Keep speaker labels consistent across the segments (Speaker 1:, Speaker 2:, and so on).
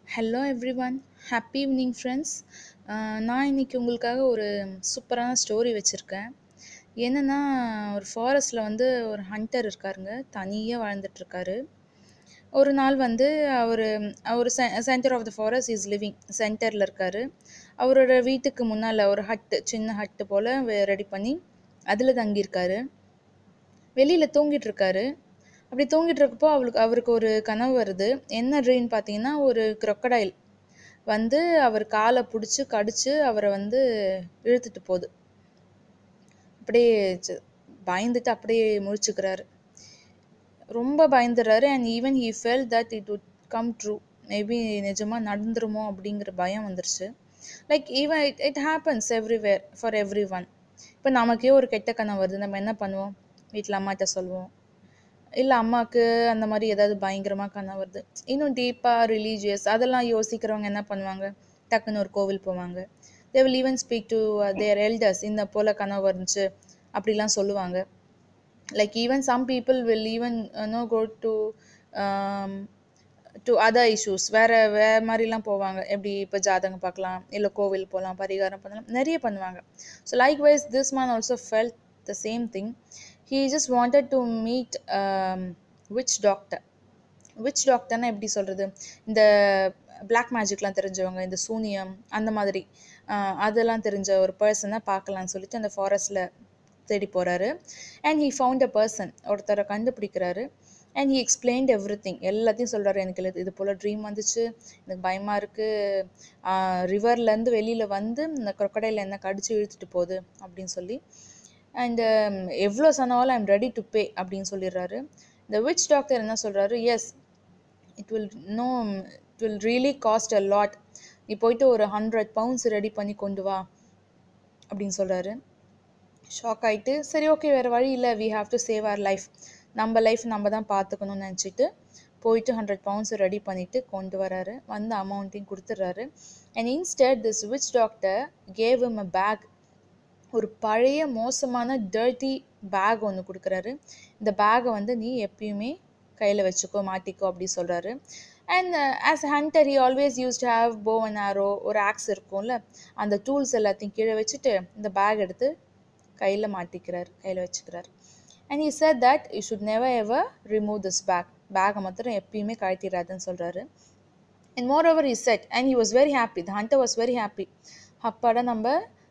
Speaker 1: hello everyone happy evening friends நான் இன்னைக்கு உங்களுக்காக ஒரு சூப்பரான ஸ்டோரி வச்சுருக்கேன் என்னென்னா ஒரு ஃபாரஸ்ட்டில் வந்து ஒரு ஹண்டர் இருக்காருங்க தனியாக வாழ்ந்துட்டுருக்காரு ஒரு நாள் வந்து அவர் அவர் centre of the forest is living சென்டரில் இருக்கார் அவரோட வீட்டுக்கு முன்னால் ஒரு ஹட்டு சின்ன ஹட்டு போல் ரெடி பண்ணி அதில் தங்கியிருக்காரு வெளியில் தூங்கிட்டு இருக்காரு அப்படி தூங்கிட்டு இருக்கப்போ அவளுக்கு அவருக்கு ஒரு கனவு வருது என்ன ட்ரீம் பார்த்தீங்கன்னா ஒரு crocodile வந்து அவர் காலை பிடிச்சி கடிச்சு அவரை வந்து இழுத்துட்டு போகுது அப்படியே ச்ச- பயந்துட்டு அப்படியே முழிச்சுக்கிறாரு ரொம்ப பயந்துடுறாரு and even he fell that it would come true maybe நிஜமாக நடந்துருமோ அப்படிங்கிற பயம் வந்துருச்சு like even it it happens everywhere for everyone இப்போ நமக்கே ஒரு கெட்ட கனவு வருது நம்ம என்ன பண்ணுவோம் வீட்டில் அம்மாட்ட சொல்லுவோம் இல்லை அம்மாவுக்கு அந்த மாதிரி ஏதாவது பயங்கரமாக கனவு வருது இன்னும் டீப்பாக ரிலீஜியஸ் அதெல்லாம் யோசிக்கிறவங்க என்ன பண்ணுவாங்க டக்குன்னு ஒரு கோவில் போவாங்க they will even speak to their elders இந்த போல் கனவு வந்துச்சு அப்படிலாம் சொல்லுவாங்க like even some people will even you know go to um, to other issues வேற வேற மாதிரிலாம் போவாங்க எப்படி இப்போ ஜாதகம் பார்க்கலாம் இல்லை கோவில் போகலாம் பரிகாரம் பண்ணலாம் நிறைய பண்ணுவாங்க so likewise this man also felt the same thing he just wanted to meet witch doctor witch டாக்டர்னா எப்படி சொல்கிறது இந்த பிளாக் மேஜிக்லாம் தெரிஞ்சவங்க இந்த சூனியம் அந்த மாதிரி ஆஹ் அதெல்லாம் தெரிஞ்ச ஒரு பர்சனை பார்க்கலான்னு சொல்லிட்டு அந்த ஃபாரஸ்ட்டில் தேடி போகிறாரு and he found a person ஒருத்தரை கண்டுபிடிக்கிறாரு and he explained everything எல்லாத்தையும் சொல்கிறாரு எனக்கு இது இது போல் ட்ரீம் வந்துச்சு எனக்கு பயமாக இருக்குது ரிவர்லேருந்து வெளியில் வந்து இந்த crocodile என்ன கடிச்சு இழுத்துட்டு போகுது அப்படின்னு சொல்லி அண்டு எவ்வளோ சொன்னாலும் ஐம் ரெடி டு பே அப்படின்னு சொல்லிடுறாரு இந்த விச் டாக்டர் என்ன சொல்கிறாரு yes it will no it will really cost a lot நீ போயிட்டு ஒரு ஹண்ட்ரட் பவுண்ட்ஸ் ரெடி பண்ணி கொண்டு வா அப்படின்னு சொல்கிறாரு ஷாக் ஆயிட்டு சரி ஓகே வேறு வழி இல்லை we have to save our life நம்ம லைஃப் நம்ம தான் பார்த்துக்கணும்னு நினச்சிட்டு போயிட்டு ஹண்ட்ரட் பவுண்ட்ஸ் ரெடி பண்ணிவிட்டு கொண்டு வராரு வந்து அமௌண்ட்டையும் கொடுத்துட்றாரு and instead this witch doctor gave him a bag ஒரு பழைய மோசமான டர்ட்டி பேக் ஒன்று கொடுக்குறாரு இந்த பேக்கை வந்து நீ எப்பயுமே கையில் வச்சுக்கோ மாட்டிக்கோ அப்படி சொல்கிறாரு and as hunter he always used to have bow and arrow ஒரு ஆக்ஸ் இருக்கும்ல அந்த டூல்ஸ் எல்லாத்தையும் கீழே வச்சுட்டு இந்த பேக் எடுத்து கையில் மாட்டிக்கிறார் கையில் வச்சுக்கிறார் and he said that you should never ever remove this bag பேக்கை மாத்திரம் எப்பயுமே கழட்டிடாதுன்னு சொல்கிறாரு and moreover he said and he was very happy the hunter was very happy அப்பாடா நம்ம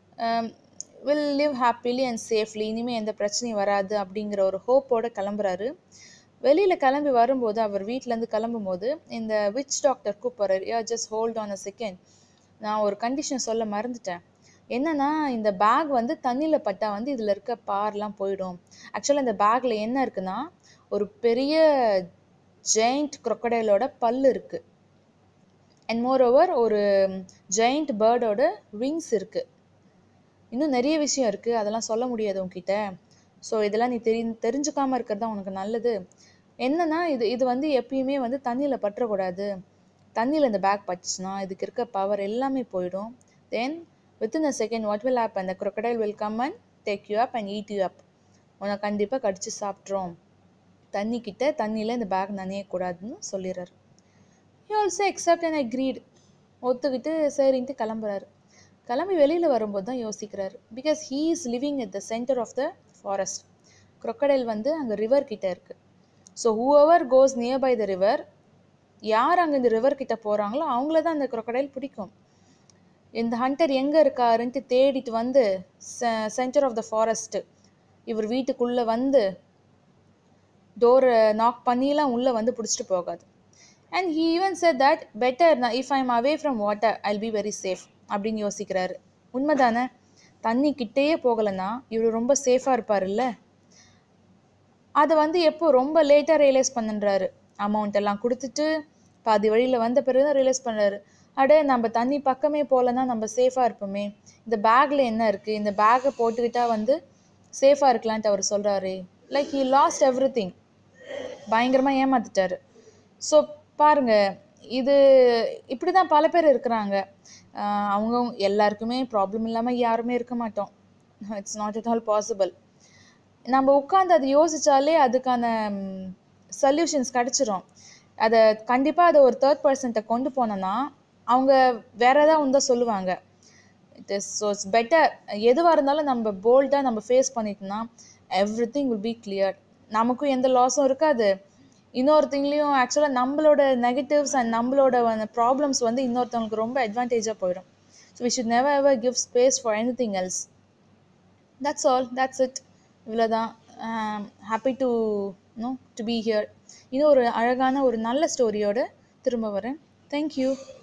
Speaker 1: will live happily and safely இனிமேல் எந்த பிரச்சனையும் வராது அப்படிங்கிற ஒரு ஹோப்போட கிளம்புறாரு வெளியில் கிளம்பி வரும்போது அவர் வீட்டிலேருந்து கிளம்பும்போது இந்த விச் டாக்டர் கூப்பிட்றாரு yeah just hold on a second நான் ஒரு கண்டிஷன் சொல்ல மறந்துட்டேன் என்னன்னா இந்த பேக் வந்து தண்ணியில் பட்டா வந்து இதில் இருக்க பார்லாம் போயிடும் ஆக்சுவலாக இந்த பேக்கில் என்ன இருக்குன்னா ஒரு பெரிய ஜெயிண்ட் crocodileஓட பல் இருக்குது அண்ட் மோர் ஓவர் ஒரு ஜெயிண்ட் பேர்டோட விங்ஸ் இருக்குது இன்னும் நிறைய விஷயம் இருக்குது அதெல்லாம் சொல்ல முடியாது உன்கிட்ட ஸோ இதெல்லாம் நீ தெரி தெரிஞ்சுக்காம இருக்கிறது தான் உனக்கு நல்லது என்னன்னா இது இது வந்து எப்பயுமே வந்து தண்ணியில் பற்றக்கூடாது தண்ணியில் இந்த பேக் பட்டுச்சுன்னா இதுக்கு இருக்க பவர் எல்லாமே போயிடும் then within a second what will happen the crocodile will come and take you up and eat you up உன்னை கண்டிப்பாக கடிச்சு சாப்பிட்றோம் தண்ணி கிட்ட தண்ணியில் இந்த பேக் நனையக்கூடாதுன்னு சொல்லிடுறாரு he also accept and agreed ஒத்துக்கிட்டு சரின்ட்டு கிளம்புறாரு கிளம்பி வெளியில் வரும்போது தான் யோசிக்கிறாரு because he is living at the centre of the forest crocodile வந்து அங்கே ரிவர் கிட்ட இருக்கு so whoever goes near by the river யார் அங்கே இந்த ரிவர் கிட்ட போகிறாங்களோ அவங்கள தான் அந்த crocodile பிடிக்கும் இந்த ஹண்டர் எங்கே இருக்காருன்ட்டு தேடிட்டு வந்து சென்டர் ஆஃப் த ஃபாரஸ்ட் இவர் வீட்டுக்குள்ளே வந்து டோரை நாக் பண்ணிலாம் உள்ளே வந்து பிடிச்சிட்டு போகாது and he even said that better நான் if I'm away from water I'll be very safe அப்படின்னு யோசிக்கிறாரு உண்மைதானே தண்ணி கிட்டேயே போகலைன்னா இவர் ரொம்ப சேஃபாக இருப்பார்ல்ல அதை வந்து எப்போ ரொம்ப லேட்டாக ரியலைஸ் பண்ணுன்றாரு அமௌண்ட் எல்லாம் கொடுத்துட்டு பாதி வழியில் வந்த பிறகு தான் ரியலைஸ் பண்ணுறாரு அட நம்ம தண்ணி பக்கமே போகலன்னா நம்ம சேஃபாக இருப்போமே இந்த பேக்கில் என்ன இருக்குது இந்த பேக்கை போட்டுக்கிட்டா வந்து சேஃபாக இருக்கலான்ட்டு அவர் சொல்கிறாரு like he lost everything பயங்கரமாக ஏமாத்திட்டாரு ஸோ பாருங்க இது இப்படி தான் பல பேர் இருக்கிறாங்க ஆஹ் அவங்க எல்லாருக்குமே ப்ராப்ளம் இல்லாமல் யாருமே இருக்க மாட்டோம் it's not at all possible நம்ம உட்காந்து அதை யோசிச்சாலே அதுக்கான சொல்யூஷன்ஸ் கிடச்சிரும் அதை கண்டிப்பாக அதை ஒரு தேர்ட் பர்சன்ட்டை கொண்டு போனோன்னா அவங்க வேற ஏதாவது ஒன்று தான் சொல்லுவாங்க it is so it's better எதுவாக இருந்தாலும் நம்ம போல்டாக நம்ம ஃபேஸ் பண்ணிட்டோம்னா everything will be clear நமக்கும் எந்த லாஸும் இருக்காது இன்னொருத்திங்லேயும் ஆக்சுவலாக நம்மளோட நெகட்டிவ்ஸ் அண்ட் நம்மளோட ப்ராப்ளம்ஸ் வந்து இன்னொருத்தவங்களுக்கு ரொம்ப அட்வான்டேஜாக போயிடும் so we should never ever give space for anything else that's all that's it இவ்வளோதான் happy to know to be here இன்னும் ஒரு அழகான ஒரு நல்ல ஸ்டோரியோட திரும்ப வரேன் தேங்க்யூ